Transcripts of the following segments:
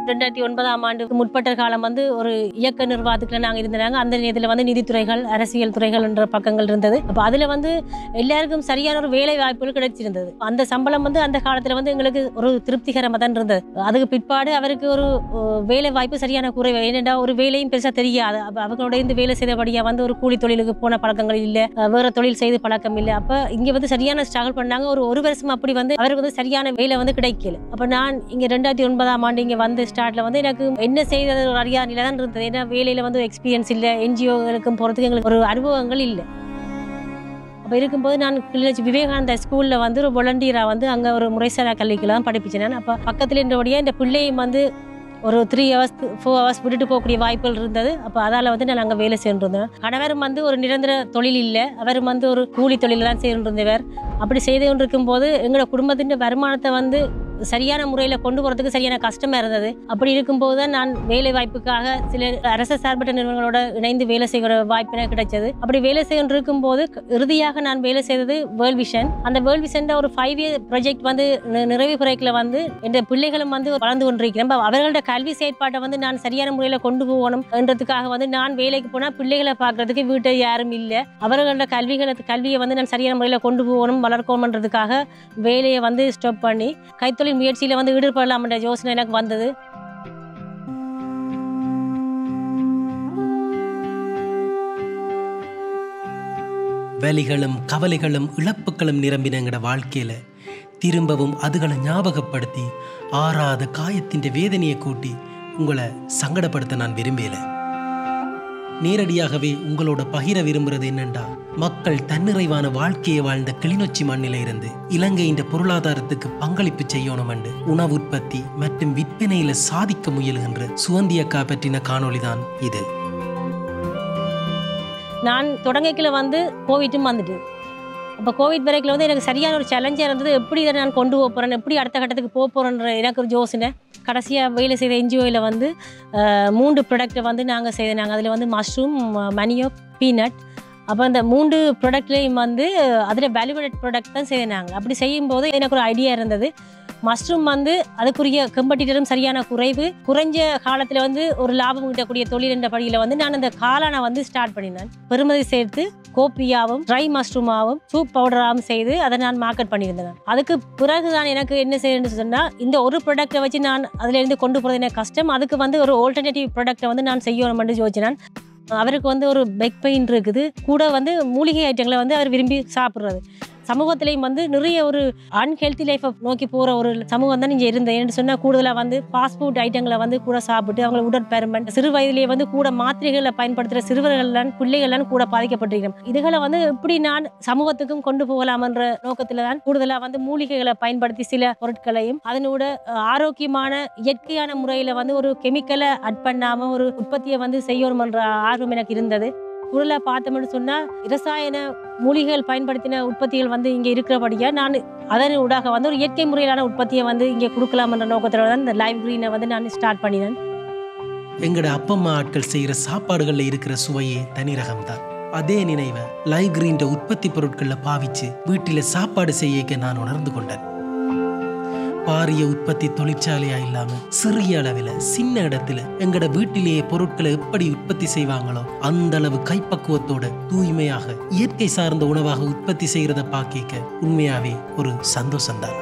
ரெண்டாயிரத்தி ஒன்பதாம் ஆண்டுக்கு முற்பட்ட காலம் வந்து ஒரு இயக்க நிர்வாகத்துக்குள்ள நாங்கள் இருந்தாங்க அந்த இதில் வந்து நிதித்துறைகள் அரசியல் துறைகள் என்ற பக்கங்கள் இருந்தது அப்போ அதில் வந்து எல்லாருக்கும் சரியான ஒரு வேலை வாய்ப்புகள் கிடைச்சிருந்தது அந்த சம்பளம் வந்து அந்த காலத்தில் வந்து எங்களுக்கு ஒரு திருப்திகரமாக தான் இருந்தது அதுக்கு பிற்பாடு அவருக்கு ஒரு அஹ், வேலை வாய்ப்பு சரியான குறைவு ஏனென்றா ஒரு வேலையும் பெருசாக தெரியாது அப்போ அவங்களோட இந்த வேலை செய்தபடியாக வந்து ஒரு கூலி தொழிலுக்கு போன பழக்கங்கள் இல்லை வேற தொழில் செய்து பழக்கம் இல்லை அப்போ இங்கே வந்து சரியான ஸ்ட்ரகிள் பண்ணாங்க ஒரு ஒரு வருஷம் அப்படி வந்து அவருக்கு வந்து சரியான வேலை வந்து கிடைக்கல அப்போ நான் இங்கே ரெண்டாயிரத்தி ஒன்பதாம் ஆண்டு இங்கே வந்து ஸ்டார்ட்ல வந்து எனக்கு என்ன செய்தது ஒரு அறியா நிலை தான் இருந்தது ஏன்னா வேலையில் வந்து எக்ஸ்பீரியன்ஸ் இல்லை என்ஜிஓகளுக்கும் போகிறதுக்கு எங்களுக்கு ஒரு அனுபவங்கள் இல்லை அப்போ இருக்கும்போது நான் கிளிநொச்சி விவேகானந்தா ஸ்கூலில் வந்து ஒரு volunteer-ஆ வந்து அங்கே ஒரு முறைசாரா கல்விக்குள்ள தான் படிப்பிச்சேன் நான் அப்போ பக்கத்தில் இருந்தபடியே இந்த பிள்ளையும் வந்து ஒரு த்ரீ ஹவர்ஸ் ஃபோர் ஹவர்ஸ் விட்டுட்டு போகக்கூடிய வாய்ப்புகள் இருந்தது அப்போ அதால் வந்து நான் அங்கே வேலை செய்திருந்தேன் கணவரும் வந்து ஒரு நிரந்தர தொழில் இல்லை அவரும் வந்து ஒரு கூலி தொழில் தான் செய்திருந்தவர் அப்படி செய்து கொண்டிருக்கும் போது எங்களோட குடும்பத்தின் வருமானத்தை வந்து சரியான முறையில் கொண்டு போகிறதுக்கு சரியான கஷ்டமாக இருந்தது அப்படி இருக்கும்போது தான் நான் வேலை வாய்ப்புக்காக சில அரசு சார்பற்ற நிறுவனங்களோட இணைந்து வேலை செய்கிற வாய்ப்பு எனக்கு கிடைச்சது அப்படி வேலை செய்து இருக்கும்போது இறுதியாக நான் வேலை செய்தது வேர்ல்ட் விஷன் அந்த வேர்ல்ட் விஷன் ஒரு ஃபைவ் இயர் ப்ராஜெக்ட் வந்து நி- நிறைவு குறைக்கில் வந்து என் பிள்ளைகளும் வந்து வளர்ந்து கொண்டிருக்கிறேன் அப்ப அவர்களோட கல்வி செயற்பாட்டை வந்து நான் சரியான முறையில் கொண்டு போகணும் என்றதுக்காக வந்து நான் வேலைக்கு போனால் பிள்ளைகளை பார்க்கறதுக்கு வீட்டை யாரும் இல்லை அவர்களோட கல்விகளை கல்வியை வந்து நான் சரியான முறையில் கொண்டு போகணும் வளர்க்கணுன்றதுக்காக வேலையை வந்து ஸ்டாப் பண்ணி கைத்தொழில் முயற்சியில் வந்து ஈடுபடலாம்ன்ற யோசனை எனக்கு வந்தது வலிகளும் கவலைகளும் இழப்புகளும் நிரம்பின எங்கட வாழ்க்கையில திரும்பவும் அதுகளை ஞாபகப்படுத்தி ஆறாத காயத்தின் வேதனையை கூட்டி உங்களை சங்கடப்படுத்த நான் விரும்பல நேரடியாகவே உங்களோட பகிர விரும்புறது என்னண்டா மக்கள் தன்னிறைவான வாழ்க்கையை வாழ்ந்த கிளிநொச்சி மண்ணில இருந்து இலங்கையின் பொருளாதாரத்துக்கு பங்களிப்பு செய்யணும் என்று உணவு உற்பத்தி மற்றும் விற்பனையில சாதிக்க முயலுகின்ற சுவந்தியக்கா பற்றின காணொளிதான் இது நான் தொடங்கக்கில் வந்து கோவிட்டும் வந்துட்டு அப்போ கோவிட் வரைக்கும் வந்து எனக்கு சரியான ஒரு சேலஞ்சாக இருந்தது எப்படி இதை நான் கொண்டு போக போகிறேன் எப்படி அடுத்த கட்டத்துக்கு போக போகிறேன்ற எனக்கு ஒரு யோசனை கடைசியாக வேலை செய்த என்ஜிஓவில் வந்து அஹ், மூன்று ப்ராடக்ட்டை வந்து நாங்கள் செய்தாங்க அதில் வந்து மஷ்ரூம் மணியோ பீனட் அப்போ அந்த மூன்று ப்ராடக்ட்லேயும் வந்து அதில் வேல்யூவேட் ப்ராடக்ட் தான் செய்தாங்க அப்படி செய்யும்போது எனக்கு ஒரு ஐடியா இருந்தது மஷ்ரூம் வந்து அதுக்குரிய கம்பெட்டிட்டரும் சரியான குறைவு குறைஞ்ச காலத்தில் வந்து ஒரு லாபம் ஈட்டக்கூடிய தொழில் என்ற படியில் வந்து நான் அந்த காளானை வந்து ஸ்டார்ட் பண்ணினேன் பெருமதி சேர்த்து கோப்பியாவும் ட்ரை மஷ்ரூமாவும் சூப் பவுடராகவும் செய்து அதை நான் மார்க்கெட் பண்ணியிருந்தேன் அதுக்கு பிறகு தான் எனக்கு என்ன செய்யணும்னு சொன்னால் இந்த ஒரு ப்ராடக்ட்டை வச்சு நான் அதிலிருந்து கொண்டு போகிறது எனக்கு கஷ்டம் அதுக்கு வந்து ஒரு ஆல்டர்னேட்டிவ் ப்ராடக்ட்டை வந்து நான் செய்யணும்னு யோசிச்சேன் அவருக்கு வந்து ஒரு பெக் பெயின் இருக்குது கூட வந்து மூலிகை ஐட்டங்களை வந்து அவர் விரும்பி சாப்பிட்றது சமூகத்திலையும் வந்து நிறைய ஒரு அன்ஹெல்த்தி லைஃப்பை நோக்கி போகிற ஒரு சமூகம் தான் இங்கே இருந்தது என்று சொன்னால் கூடுதலாக வந்து ஃபாஸ்ட் ஃபுட் ஐட்டங்களை வந்து கூட சாப்பிட்டு அவங்களை உடற்பெருமன் சிறு வயதிலேயே வந்து கூட மாத்திரைகளை பயன்படுத்துகிற சிறுவர்கள்லாம் பிள்ளைகள்லாம் கூட பாதிக்கப்பட்டிருக்கிறோம் இதுகளை வந்து எப்படி நான் சமூகத்துக்கும் கொண்டு போகலாம்ன்ற நோக்கத்தில் தான் கூடுதலாக வந்து மூலிகைகளை பயன்படுத்தி சில பொருட்களையும் அதனோட அஹ், ஆரோக்கியமான இயற்கையான முறையில் வந்து ஒரு கெமிக்கலை அட் பண்ணாமல் ஒரு உற்பத்தியை வந்து செய்யணுமன்ற ஆர்வம் எனக்கு இருந்தது கூடுதலாக பார்த்தோம்னு சொன்னால் இரசாயன மூலிகைகள் பயன்படுத்தின உற்பத்திகள் வந்து இங்கே இருக்கிறபடியாக நான் அதன் ஊடாக வந்து ஒரு இயற்கை முறையிலான உற்பத்தியை வந்து இங்கே கொடுக்கலாம்ன்ற நோக்கத்தோட தான் இந்த லைவ் க்ரீனை வந்து நான் ஸ்டார்ட் பண்ணினேன் எங்கட அப்பம்மா ஆட்கள் செய்யற சாப்பாடுகள்ல இருக்கிற சுவையே தனி ரகம்தான் அதே நினைவை லைவ் கிரீன் உற்பத்தி பொருட்கள்ல பாவிச்சு வீட்டில சாப்பாடு செய்யக்க நான் உணர்ந்து கொண்டேன் பாரிய உற்பத்தி தொழிற்சாலையா இல்லாம சிறிய அளவில் சின்ன இடத்துல எங்கட வீட்டிலேயே பொருட்களை எப்படி உற்பத்தி செய்வாங்களோ அந்த அளவு கைப்பக்குவத்தோட தூய்மையாக இயற்கை சார்ந்த உணவாக உற்பத்தி செய்யறத பாக்கிக்க உண்மையாவே ஒரு சந்தோஷம்தான்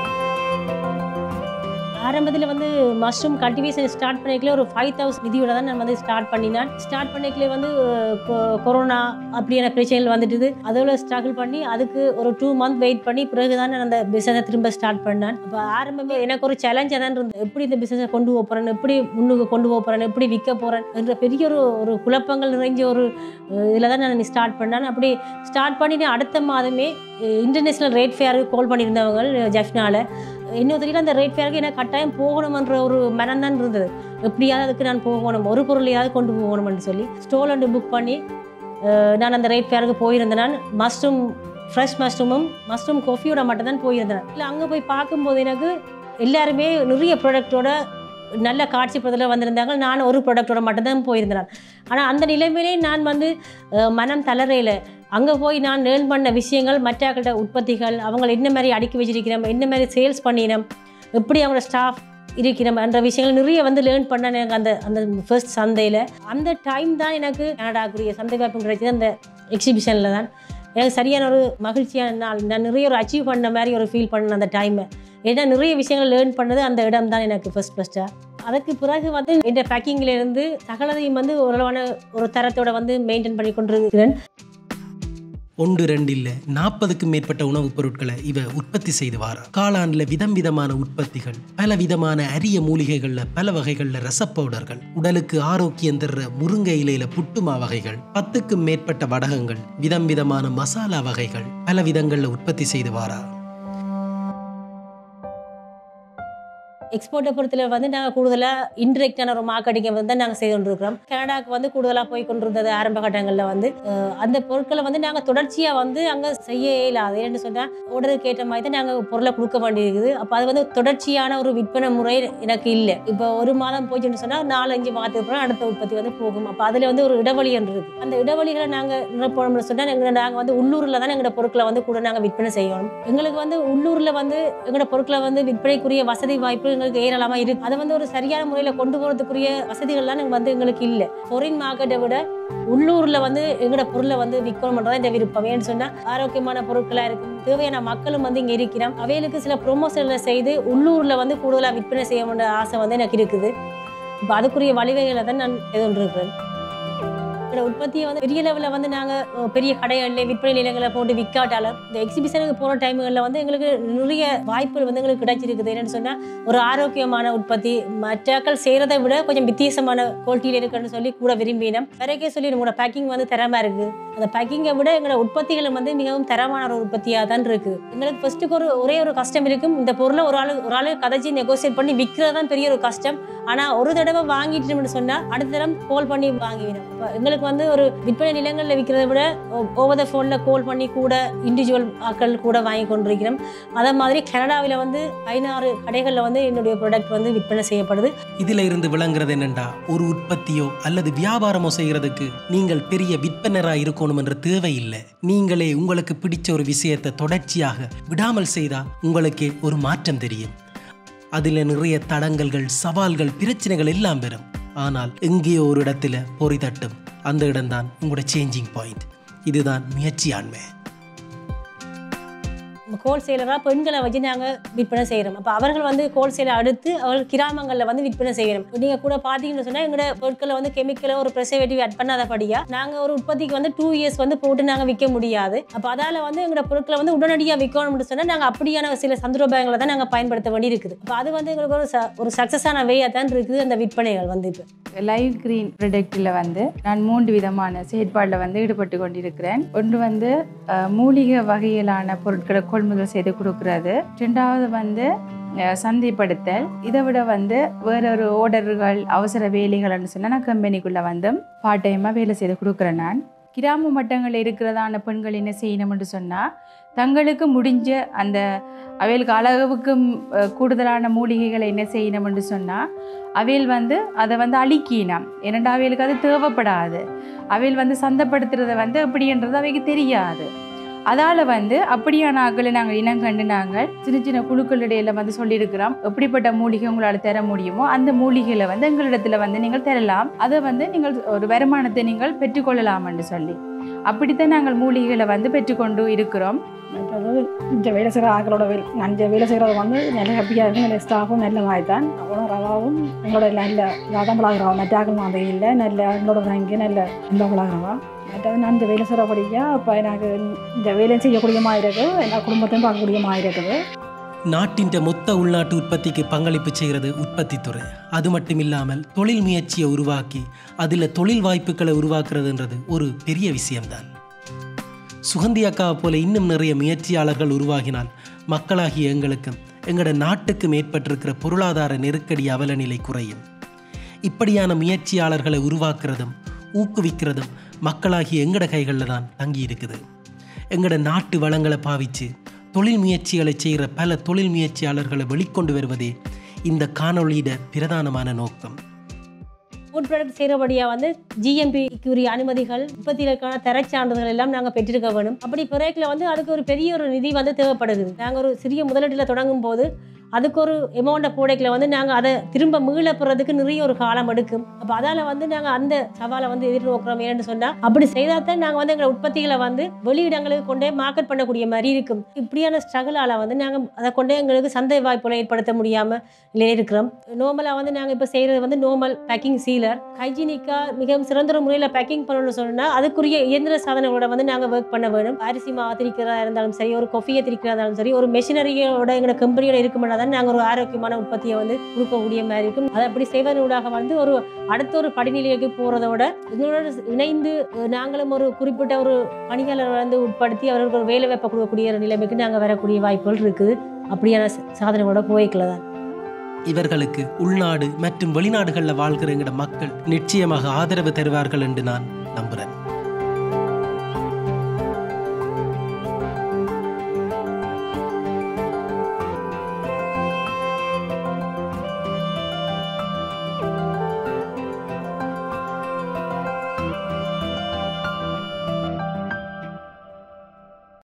ஆரம்பத்தில் வந்து மஷ்ரூம் கல்டிவேஷன் ஸ்டார்ட் பண்ணிக்கல ஒரு ஃபைவ் தௌசண்ட் நிதியோட தான் நான் வந்து ஸ்டார்ட் பண்ணினேன் ஸ்டார்ட் பண்ணிக்கல வந்து கொ- கொரோனா அப்படியான பிரச்சனைகள் வந்துட்டுது அதோட ஸ்ட்ரகிள் பண்ணி அதுக்கு ஒரு டூ மந்த் வெயிட் பண்ணி பிறகு தான் நான் அந்த பிஸ்னஸை திரும்ப ஸ்டார்ட் பண்ணேன் அப்போ ஆரம்பமே எனக்கு ஒரு சேலஞ்சாக தான் இருந்தது எப்படி இந்த பிஸ்னஸை கொண்டு போக போகிறேன் எப்படி முன்னுக்கு கொண்டு போக போகிறேன் எப்படி விற்க போகிறேன் என்ற பெரிய ஒரு ஒரு குழப்பங்கள் நிறைஞ்ச ஒரு இதில் தான் நான் ஸ்டார்ட் பண்ணேன் அப்படி ஸ்டார்ட் பண்ணிட்டு அடுத்த மாதமே இன்டர்நேஷ்னல் ரேட் ஃபேருக்கு கால் பண்ணியிருந்தவங்க ஜஃப்னால இன்னும் தெரியல அந்த ரேட் ஃபேருக்கு எனக்கு கட்டாயம் போகணுமன்ற ஒரு மனம் தான் இருந்தது எப்படியாவது அதுக்கு நான் போகணும் ஒரு பொருளையாவது கொண்டு போகணும்னு சொல்லி ஸ்டோல் ஒன்று புக் பண்ணி அஹ், நான் அந்த ரேட் ஃபேருக்கு போயிருந்தேன் நான் மஷ்ரூம் ஃப்ரெஷ் மஷ்ரூமும் மஷ்ரூம் காஃபியோட மட்டும் தான் போயிருந்தேன் இல்லை அங்கே போய் பார்க்கும்போது எனக்கு எல்லாருமே நிறைய ப்ராடக்டோட நல்ல காட்சி படத்தில் வந்திருந்தாங்க நான் ஒரு ப்ராடக்டோட மட்டும்தான் போயிருந்தேன் ஆனால் அந்த நிலைமையிலே நான் வந்து அஹ், மனம் தளரையில் அங்கே போய் நான் லேர்ன் பண்ண விஷயங்கள் மற்றவர்களோட உற்பத்திகள் அவங்க என்ன மாதிரி அடுக்கி வச்சிருக்கிறோம் என்ன மாதிரி சேல்ஸ் பண்ணினோம் எப்படி அவங்களோட ஸ்டாஃப் இருக்கிறோம் என்ற விஷயங்கள் நிறைய வந்து லேர்ன் பண்ண எனக்கு அந்த அந்த ஃபர்ஸ்ட் சந்தையில் அந்த டைம் தான் எனக்கு கனடாக்குரிய சந்தை வாய்ப்பு கிடைச்சது அந்த எக்ஸிபிஷனில் தான் எனக்கு சரியான ஒரு மகிழ்ச்சியான நாள் நான் நிறைய ஒரு அச்சீவ் பண்ண மாதிரி ஒரு ஃபீல் பண்ண அந்த டைமை ஏன்னா நிறைய விஷயங்கள் லேர்ன் பண்ணது அந்த இடம் தான் எனக்கு ஃபர்ஸ்ட் ஃபஸ்ட்டாக அதுக்கு பிறகு வந்து இந்த பேக்கிங்ல இருந்து சகலதையும் வந்து ஓரளவான ஒரு தரத்தோட வந்து மெயின்டைன் பண்ணி கொண்டிருக்கிறேன் ஒன்று ரெண்டு இல்ல நாற்பதுக்கும் மேற்பட்ட உணவுப் பொருட்களை இவ உற்பத்தி செய்து வாரா காளான்ல விதம் விதமான உற்பத்திகள் பல விதமான அரிய மூலிகைகள்ல பல வகைகள்ல ரசப் பவுடர்கள் உடலுக்கு ஆரோக்கியம் தர்ற முருங்கை இலையில புட்டுமா வகைகள் பத்துக்கும் மேற்பட்ட வடகங்கள் விதம் விதமான மசாலா வகைகள் பல விதங்கள்ல உற்பத்தி செய்து வாரா எக்ஸ்போர்ட்டை பொறுத்தல வந்து நாங்கள் கூடுதலாக இன்டெரக்டான ஒரு மார்க்கெட்டிங்கை வந்து நாங்கள் செய்து கொண்டிருக்கிறோம் கனடாவுக்கு வந்து கூடுதலாக போய் கொண்டிருந்தது ஆரம்ப கட்டங்களில் வந்து அஹ், அந்த பொருட்களை வந்து நாங்கள் தொடர்ச்சியாக வந்து அங்கே செய்ய இயலாது ஏன்னு சொன்னால் ஆர்டருக்கு ஏற்ற மாதிரி தான் நாங்கள் பொருளை கொடுக்க வேண்டியிருக்குது அப்போ அது வந்து தொடர்ச்சியான ஒரு விற்பனை முறை எனக்கு இல்லை இப்போ ஒரு மாதம் போச்சுன்னு சொன்னால் நாலு அஞ்சு மாதத்துக்கு அப்புறம் அடுத்த உற்பத்தி வந்து போகும் அப்போ அதில் வந்து ஒரு இடைவெளி ஒன்று இருக்குது அந்த இடைவெளிகளை நாங்கள் நிரப்பணும்னு சொன்னால் எங்களை நாங்கள் வந்து உள்ளூரில் தான் எங்களோட பொருட்களை வந்து கூட நாங்கள் விற்பனை செய்யணும் எங்களுக்கு வந்து உள்ளூரில் வந்து எங்களோட பொருட்களை வந்து விற்பனைக்குரிய வசதி வாய்ப்பு எங்களுக்கு ஏராளமாக இருக்கு அதை வந்து ஒரு சரியான முறையில் கொண்டு போகிறதுக்குரிய வசதிகள்லாம் எனக்கு வந்து எங்களுக்கு இல்லை ஃபாரின் மார்க்கெட்டை விட உள்ளூரில் வந்து எங்களோட பொருளை வந்து விற்கணும்ன்றதான் இந்த விருப்பம் ஏன்னு சொன்னால் ஆரோக்கியமான பொருட்களாக இருக்கும் தேவையான மக்களும் வந்து இங்கே இருக்கிறோம் அவைகளுக்கு சில ப்ரொமோஷன்களை செய்து உள்ளூரில் வந்து கூடுதலாக விற்பனை செய்ய வேண்டிய ஆசை வந்து எனக்கு இருக்குது இப்போ அதுக்குரிய வழிவகைகளை தான் நான் எதிர்கொண்டிருக்கிறேன் எங்களோட உற்பத்தியை வந்து பெரிய லெவலில் வந்து நாங்கள் பெரிய கடைகளில் விற்பனை நிலையங்களை போட்டு விற்காட்டாலும் இந்த எக்ஸிபிஷனுக்கு போகிற டைம்களில் வந்து எங்களுக்கு நிறைய வாய்ப்புகள் வந்து எங்களுக்கு கிடைச்சிருக்குது என்னன்னு சொன்னால் ஒரு ஆரோக்கியமான உற்பத்தி மற்றாக்கள் செய்கிறதை விட கொஞ்சம் வித்தியாசமான குவாலிட்டியில் இருக்குன்னு சொல்லி கூட விரும்பினோம் வரைக்கே சொல்லி உங்களோட பேக்கிங் வந்து தரமாக இருக்குது அந்த பேக்கிங்கை விட எங்களோட உற்பத்திகள் வந்து மிகவும் தரமான ஒரு உற்பத்தியாக தான் இருக்குது எங்களுக்கு ஃபர்ஸ்ட்டுக்கு ஒரு ஒரே ஒரு கஷ்டம் இருக்கும் இந்த பொருளை ஒரு ஆளு ஒரு ஆளு கதைச்சி நெகோசியேட் பண்ணி விற்கிறது தான் பெரிய ஒரு கஷ்டம் ஆனால் ஒரு தடவை வாங்கிட்டோம்னு சொன்னால் அடுத்த தடவை கால் பண்ணி வாங்கிவிடும் அப்போ எங்களுக்கு வந்து ஒரு விற்பனை நிலங்களில் விற்கிறத விட ஓவர் த ஃபோனில் கால் பண்ணி கூட இண்டிவிஜுவல் ஆட்கள் கூட வாங்கி கொண்டிருக்கிறோம் அதே மாதிரி கனடாவில் வந்து பதினாறு கடைகளில் வந்து என்னுடைய ப்ராடக்ட் வந்து விற்பனை செய்யப்படுது இதுல இருந்து விளங்குறது என்னண்டா ஒரு உற்பத்தியோ அல்லது வியாபாரமோ செய்யறதுக்கு நீங்கள் பெரிய விற்பனரா இருக்கணும் என்ற தேவை இல்லை நீங்களே உங்களுக்கு பிடிச்ச ஒரு விஷயத்தை தொடர்ச்சியாக விடாமல் செய்தா உங்களுக்கு ஒரு மாற்றம் தெரியும் அதில் நிறைய தடங்கல்கள் சவால்கள் பிரச்சனைகள் எல்லாம் வரும் ஆனால் எங்கேயோ ஒரு இடத்துல பொறி தட்டும் அந்த இடம்தான் உங்களோட சேஞ்சிங் பாயிண்ட் இதுதான் முயற்சியாண்மை ஹோல்சேலராக பெண்களை வச்சு நாங்கள் விற்பனை செய்கிறோம் அப்போ அவர்கள் வந்து ஹோல்சேலை அடுத்து அவர்கள் கிராமங்களில் வந்து விற்பனை செய்கிறோம் நீங்கள் கூட பார்த்தீங்கன்னு சொன்னால் எங்களோட பொருட்களை வந்து கெமிக்கலோ ஒரு ப்ரெசர்வேட்டிவ் ஆட் பண்ணாதபடியாக நாங்கள் ஒரு உற்பத்திக்கு வந்து டூ இயர்ஸ் வந்து போட்டு நாங்கள் விற்க முடியாது அப்போ அதால் வந்து எங்களோட பொருட்களை வந்து உடனடியாக விற்கணும்னு சொன்னால் நாங்கள் அப்படியான சில சந்தர்ப்பங்களை தான் நாங்கள் பயன்படுத்த வேண்டி இருக்குது அப்போ அது வந்து எங்களுக்கு ஒரு ச- ஒரு சக்ஸஸான வேயாக தான் இருக்குது அந்த விற்பனைகள் வந்து இப்போ லைவ் கிரீன் ப்ரொடக்டில் வந்து நான் மூன்று விதமான செயற்பாடில் வந்து ஈடுபட்டு கொண்டிருக்கிறேன் ஒன்று வந்து அஹ், மூலிகை வகையிலான பொருட்களை கொள்முதல் செய்து கொடுக்கறது ரெண்டாவது வந்து அஹ், சந்தைப்படுத்தல் இதை விட வந்து வேற ஒரு ஓர்டர்கள் அவசர வேலைகள்னு சொன்னால் நான் கம்பெனிக்குள்ளே வந்து பார்ட் டைமாக வேலை செய்து கொடுக்குறேன் நான் கிராம மட்டங்களில் இருக்கிறதான பெண்கள் என்ன செய்யணும்னு சொன்னால் தங்களுக்கு முடிஞ்ச அந்த அவைகளுக்கு அளவுக்கு அஹ், கூடுதலான மூலிகைகளை என்ன செய்யணும்னு சொன்னால் அவையில் வந்து அதை வந்து அழிக்கினாம் ஏனெண்டா அவைகளுக்கு அது தேவைப்படாது அவையில் வந்து சந்தைப்படுத்துறத வந்து எப்படின்றது அவைக்கு தெரியாது அதால் வந்து அப்படியான ஆக்களை நாங்கள் இனம் கண்டு நாங்கள் சின்ன சின்ன குழுக்கள் இடையில வந்து சொல்லியிருக்கிறோம் எப்படிப்பட்ட மூலிகை உங்களால் தர முடியுமோ அந்த மூலிகைகளை வந்து எங்களிடத்துல வந்து நீங்கள் தரலாம் அதை வந்து நீங்கள் ஒரு வருமானத்தை நீங்கள் பெற்றுக்கொள்ளலாம்னு சொல்லி அப்படித்தான் நாங்கள் மூலிகைகளை வந்து பெற்றுக்கொண்டு இருக்கிறோம் மற்றது இந்த வேலை செய்கிற ஆக்களோட வேலை நான் இந்த வேலை செய்கிறது வந்து நல்ல ஹாப்பியாக இருக்கும் நல்ல ஸ்டாஃபும் நல்ல மாதிரி தான் உணர்வாகவும் எங்களோட நல்ல இதாக பழகிறவா மற்ற ஆக்கள் மாதிரி இல்லை நல்ல எங்களோட வாங்கி நல்ல இந்த பழகிறவா மற்றது நான் இந்த வேலை செய்கிறபடியா இப்போ எனக்கு இந்த வேலை செய்யக்கூடிய மாதிரி இருக்குது எல்லா குடும்பத்தையும் பார்க்கக்கூடிய மாதிரி இருக்குது நாட்டின் மொத்த உள்நாட்டு உற்பத்திக்கு பங்களிப்பு செய்கிறது உற்பத்தித்துறை அது மட்டும் இல்லாமல் தொழில் முயற்சியை உருவாக்கி அதில் தொழில் வாய்ப்புகளை உருவாக்குறதுன்றது ஒரு பெரிய விஷயம்தான் சுகந்தி அக்காவை போல இன்னும் நிறைய முயற்சியாளர்கள் உருவாகினால் மக்களாகிய எங்களுக்கும் எங்களோட நாட்டுக்கும் ஏற்பட்டிருக்கிற பொருளாதார நெருக்கடி அவலநிலை குறையும் இப்படியான முயற்சியாளர்களை உருவாக்குறதும் ஊக்குவிக்கிறதும் மக்களாகிய எங்கட கைகளில் தான் தங்கி இருக்குது எங்கட நாட்டு வளங்களை பாவிச்சு தொழில் முயற்சிகளை செய்கிற பல தொழில் முயற்சியாளர்களை வெளிக்கொண்டு வருவதே இந்த காணொளியிட பிரதானமான நோக்கம் ஃபுட் ப்ராடக்ட் செய்கிறபடியாக வந்து ஜிஎம்பிக்குரிய அனுமதிகள் உற்பத்திகளுக்கான தரச் சான்றிதழ்கள் எல்லாம் நாங்கள் பெற்றிருக்க வேணும் அப்படி பிறகுல வந்து அதுக்கு ஒரு பெரிய ஒரு நிதி வந்து தேவைப்படுது நாங்கள் ஒரு சிறிய முதலீட்டில் தொடங்கும் போது அதுக்கு ஒரு எமௌண்ட்டை போடைக்கில் வந்து நாங்கள் அதை திரும்ப மீள பெறதுக்கு நிறைய ஒரு காலம் எடுக்கும் அப்போ அதால் வந்து நாங்கள் அந்த சவாலை வந்து எதிர்நோக்கிறோம் ஏன்னு சொன்னால் அப்படி செய்தால் தான் நாங்கள் வந்து எங்களை உற்பத்திகளை வந்து வெளியிடங்களுக்கு கொண்டே மார்க்கெட் பண்ணக்கூடிய மாதிரி இருக்கும் இப்படியான ஸ்ட்ரகிளால் வந்து நாங்கள் அதை கொண்டே எங்களுக்கு சந்தை வாய்ப்புகளை ஏற்படுத்த முடியாமல் இருக்கிறோம் நார்மலாக வந்து நாங்கள் இப்போ செய்கிறது வந்து நார்மல் பேக்கிங் சீலர் ஹைஜீனிக்காக மிகவும் சிறந்த ஒரு முறையில் பேக்கிங் பண்ணணும்னு சொன்னால் அதுக்குரிய இயந்திர சாதனங்களோட வந்து நாங்கள் ஒர்க் பண்ண வேணும் அரிசி மாவு திரிக்கிறதா இருந்தாலும் சரி ஒரு கொஃபியை திரிக்கிறதா இருந்தாலும் சரி ஒரு மெஷினரியோட எங்களோட கம்பெனியோட இருக்குமென்னா தான் நாங்கள் ஒரு ஆரோக்கியமான உற்பத்தியை வந்து கொடுக்கக்கூடிய மாதிரி இருக்கும் அதை அப்படி செய்வதனூடாக வந்து ஒரு அடுத்த ஒரு படிநிலைக்கு போகிறதோட இதனோட இணைந்து அஹ், நாங்களும் ஒரு குறிப்பிட்ட ஒரு பணியாளரை வந்து உட்படுத்தி அவர்களுக்கு ஒரு வேலை வாய்ப்பை கொடுக்கக்கூடிய ஒரு நிலைமைக்கு நாங்கள் வரக்கூடிய வாய்ப்புகள் இருக்குது அப்படியான ச- சாதனைகளோட போய்க்கல தான் இவர்களுக்கு உள்நாடு மற்றும் வெளிநாடுகளில் வாழ்கிற எங்கட மக்கள் நிச்சயமாக ஆதரவு தருவார்கள் என்று நான் நம்புகிறேன்